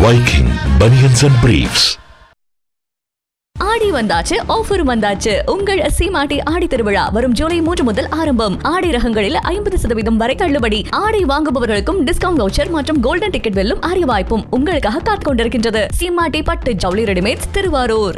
Viking Bunions and Briefs. ஆடி வந்தாச்சு offer வந்தாச்சு உங்கள் சீமாட்டி ஆடி திருவிழா வரும் ஜூலை மூன்று முதல் ஆரம்பம் ஆடை ரகங்களில் ஐம்பது சதவீதம் வரை தள்ளுபடி ஆடை வாங்குபவர்களுக்கும் டிஸ்கவுண்ட் வவுச்சர் மற்றும் கோல்டன் டிக்கெட் வெல்லும் அரிய வாய்ப்பும் உங்களுக்காக காத்துக் கொண்டிருக்கின்றது சீமாட்டி பட்டு ஜவுளி ரெடிமேட்ஸ் திருவாரூர்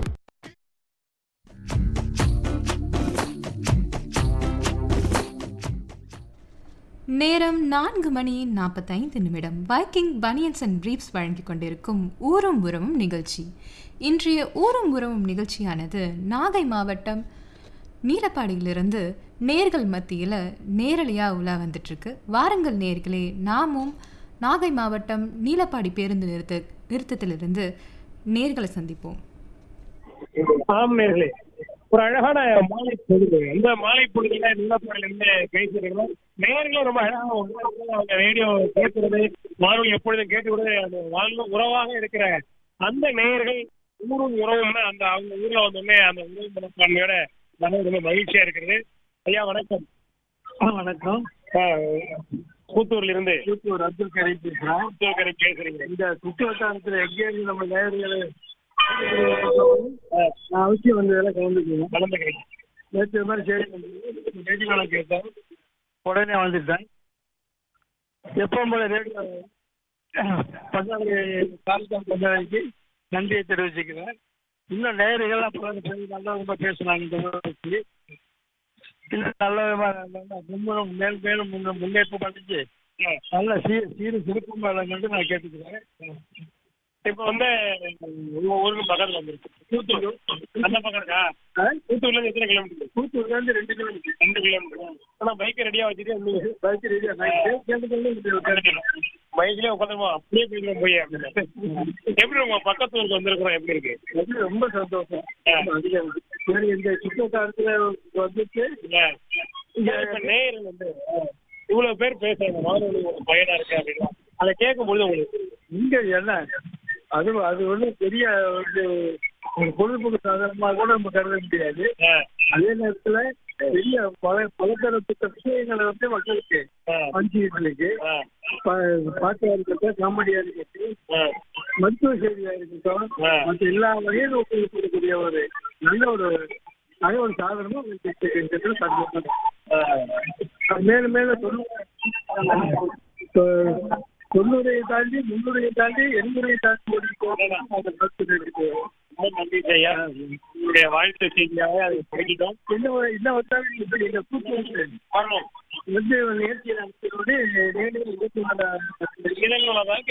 நேரம் நான்கு மணி நாற்பத்தைந்து நிமிடம் வைக்கிங் பனியன்ஸ் அண்ட் பிரீப்ஸ் வழங்கிக் கொண்டிருக்கும் ஊரும் உறவும் நிகழ்ச்சி இன்றைய ஊரும் உறவும் நிகழ்ச்சியானது நாகை மாவட்டம் நீலப்பாடியிலிருந்து நேர்கள் மத்தியில் நேரலையாக உலா வந்துட்டுருக்கு வாருங்கள் நேர்களே நாமும் நாகை மாவட்டம் நீலப்பாடி பேருந்து நிறுத்த நிறுத்தத்திலிருந்து நேர்களை சந்திப்போம் ஆம் நேர்களே ஒரு அழகான மாலை பொழுது அந்த மாலை பொழுதுல நீலப்பாடில இருந்து பேசிருக்கிறோம் நேர்களும் ரொம்ப அழகாக உட்கார்ந்து அவங்க ரேடியோ கேட்கிறது வானொலி எப்பொழுதும் கேட்டுவிட அந்த வாழ்வு உறவாக இருக்கிற அந்த நேயர்கள் ஊரும் உறவும்னு அந்த அவங்க ஊர்ல வந்தோடனே அந்த உறவு மனப்பான்மையோட வர ரொம்ப மகிழ்ச்சியா இருக்கிறது ஐயா வணக்கம் வணக்கம் கூத்தூர்ல இருந்து கூத்தூர் அப்துல் கரீம் பேசுறேன் கூத்தூர் கரை பேசுறீங்க இந்த சுற்று வட்டாரத்துல எங்கேயும் நம்ம நேயர்களை நான் அவசியம் வந்து இதெல்லாம் கலந்துக்குவேன் கலந்துக்கிறீங்க நேற்று இது மாதிரி சரி ரேடியோவில் கேட்டேன் உடனே வந்துட்டேன் எப்பவும் போல ரேடியோ பஞ்சாபி தாலுகா பஞ்சாபிக்கு நன்றியை தெரிவிச்சுக்கிறேன் இன்னும் நேயர்கள் அப்புறம் நல்ல ரொம்ப பேசுனாங்க இந்த ஊரை இன்னும் நல்ல விதமாக முன்னும் மேல் மேலும் முன்ன முன்னேற்றம் பண்ணிச்சு நல்ல சீர் சீரும் சிறப்பும் வழங்கன்னு நான் கேட்டுக்கிறேன் இப்ப வந்து உங்க ஊருக்கு பக்கத்துல வந்துருக்கு கூத்தூர் அந்த பக்கம் இருக்கா கூத்தூர்ல இருந்து எத்தனை கிலோமீட்டர் கூத்தூர்ல இருந்து ரெண்டு கிலோமீட்டர் ரெண்டு கிலோமீட்டர் ஆனா பைக்கை ரெடியா வச்சுட்டு வந்து பைக் ரெடியா பைக்லயே உட்காந்துருமா அப்படியே போயிடுவோம் போய் அப்படின்னு எப்படி உங்க பக்கத்து ஊருக்கு வந்திருக்கிறோம் எப்படி இருக்கு ரொம்ப சந்தோஷம் அதிகம் சரி இந்த சுற்றுவட்டாரத்துல வந்துட்டு ஏன்? இப்ப நேயர்கள் வந்து இவ்வளவு பேர் பேசுறாங்க வானொலி ஒரு பயனா இருக்கு அப்படின்னா அதை கேட்கும்பொழுது உங்களுக்கு இங்க என்ன அது அது ஒன்றும் பெரிய ஒரு ஒரு பொழுதுபோக்கு சாதனமாக கூட நம்ம கருத முடியாது ஆ, அதே நேரத்துல பெரிய பல பலதரப்பட்ட விஷயங்களை வந்து மக்களுக்கு ஆ, பஞ்சுக்கிட்டு இருக்கு ஆ, பா- பாட்டா இருக்கட்டும் காமெடியா இருக்கட்டும் ஆ. மருத்துவ செய்தியா இருக்கட்டும் ஆ. மற்ற எல்லா வகையிலும் உங்களுக்கு கொடுக்கக்கூடிய ஒரு நல்ல ஒரு தகவல் சாதனமும் உங்களுக்கு இருக்கிறது சந்தோஷம் ஆ. மேலும் மேலும் தொண்ணூறு தொ- தொண்ணூறையை தாண்டி முன்னூறையை தாண்டி எண்பதையை தாண்டி ஓடிக்கோங்க அதை பார்த்து இருக்கு ரொம்ப நன்றி ஐயா உங்களுடைய வாழ்த்து செய்தியாக அதை படிக்கிட்டோம் இன்னும் இன்னும் வந்தாலும் இப்படி எங்க கூட்டு வரணும் வந்து நிகழ்ச்சி நடத்தினோடு நேரடி இருபத்தி இளைஞர்களோட வாழ்க்கை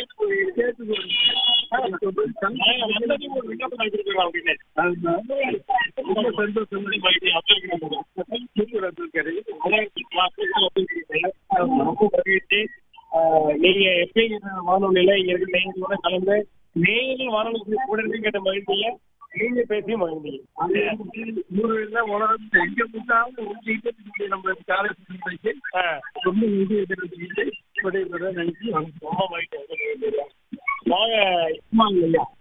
நாங்க வந்ததுக்கு ஒரு விண்ணப்பம் வைத்திருக்கிறோம் அப்படின்னு ரொம்ப சந்தோஷம் மகிழ்ச்சி அப்துல் கலாம் கூத்தூர் அப்துல் கரீம் ரொம்ப மகிழ்ச்சி ஆஹ் நீங்க எப்பயும் வானொலியில இங்க இருக்க நேயர்களோட கலந்து நேயர்கள் வானொலி கூட இருந்து கேட்ட மகிழ்ச்சிய நீங்க பேசியும் மகிழ்ந்தீங்க அது நூறு தான் உலகம் எங்க முன்னாலும் ஊட்டிட்டு நம்ம காலேஜ் ஆஹ் ரொம்ப நன்றி தெரிவிச்சுக்கிட்டு விடைபெற நன்றி வணக்கம் ரொம்ப மகிழ்ச்சி வாங்க இஸ்மாயில் ஐயா